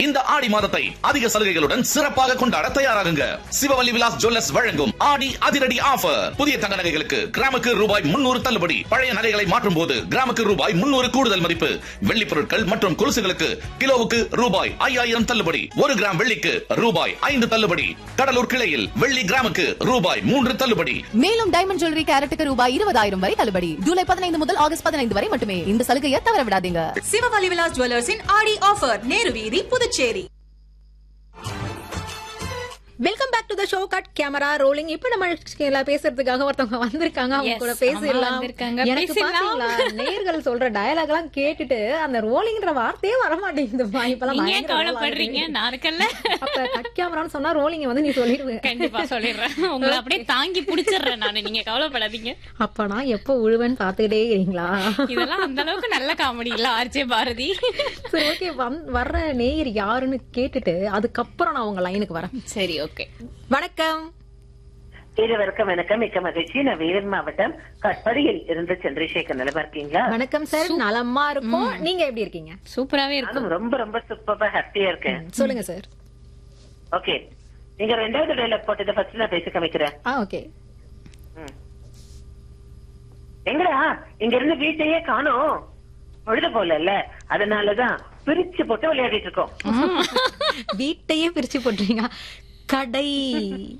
இந்த ஆடி மாதத்தை அதிக சலுகைகளுடன் சிறப்பாக கொண்டாட தயாராகுங்க சிவவல்லி விலாஸ் ஜுவல்லர்ஸ் வழங்கும் ஆடி அதிரடி ஆஃபர் புதிய தங்க நகைகளுக்கு கிராமுக்கு ரூபாய் முன்னூறு தள்ளுபடி பழைய நகைகளை மாற்றும் போது கிராமுக்கு ரூபாய் முன்னூறு கூடுதல் மதிப்பு வெள்ளி பொருட்கள் மற்றும் கொலுசுகளுக்கு கிலோவுக்கு ரூபாய் ஐயாயிரம் தள்ளுபடி ஒரு கிராம் வெள்ளிக்கு ரூபாய் ஐந்து தள்ளுபடி கடலூர் கிளையில் வெள்ளி கிராமுக்கு ரூபாய் மூன்று தள்ளுபடி மேலும் டைமண்ட் ஜுவல்லரி கேரட்டுக்கு ரூபாய் இருபதாயிரம் வரை தள்ளுபடி ஜூலை பதினைந்து முதல் ஆகஸ்ட் பதினைந்து வரை மட்டுமே இந்த சலுகையை தவற விடாதீங்க சிவவலி விலாஸ் ஜுவல்லர்ஸின் ஆடி ஆஃபர் நேரு வீதி Puducherry welcome back to the show cut camera rolling இப்ப நம்ம எல்லாம் பேசுறதுக்காக ஒருத்தவங்க வந்திருக்காங்க அவங்க Yes, கூட ஆமா, பேசிடலாம் வந்திருக்காங்க. எனக்கு பேசிடலாம். பாத்தீங்களா நேர்கள் சொல்ற டயலாக் எல்லாம் கேட்டுட்டு அந்த ரோலிங்ன்ற வார்த்தையே வர மாட்டேங்குதுப்பா இப்பெல்லாம் நீங்க ஏன் பயங்கர roll கவலைப்படுறீங்க ஆகுது. நான் இருக்கேன்ல அப்ப கட் கேமரான்னு சொன்னா ரோலிங் வந்து நீ சொல்லிடுவேன் கண்டிப்பா சொல்லிடுறேன் உங்களை அப்படியே தாங்கி புடிச்சிடுறேன் நானு நீங்க கவலைப்படாதீங்க அப்ப நான் எப்ப உழுவேன்னு பாத்துக்கிட்டே இருக்கீங்களா இதெல்லாம் அந்த அளவுக்கு நல்ல காமெடி இல்ல ஆர்ஜே பாரதி சரி ஓகே வர்ற நேயர் யாருன்னு கேட்டுட்டு அதுக்கப்புறம் நான் உங்க லைனுக்கு வரேன் சரி ஓகே வணக்கம் இருவருக்கும் வணக்கம் மிக்க மகிழ்ச்சி நான் வேலூர் மாவட்டம் கட்படியில் இருந்து சந்திரசேகர் நிலமா இருக்கீங்களா வணக்கம் சார் நலமா இருக்கும் நீங்க எப்படி இருக்கீங்க சூப்பராவே இருக்கும் நானும் ரொம்ப ரொம்ப சூப்பரா ஹாப்பியா இருக்கேன் சொல்லுங்க சார் ஓகே நீங்க ரெண்டாவது டைலாக் போட்டதை ஃபர்ஸ்ட் நான் பேச காமிக்கிறேன் ஆ ஓகே ம். எங்கடா இங்க இருந்து வீட்டையே காணோம் பொழுது போல அதனாலதான் பிரிச்சு போட்டு விளையாடிட்டு இருக்கோம் வீட்டையே பிரிச்சு போட்டுறீங்க கடை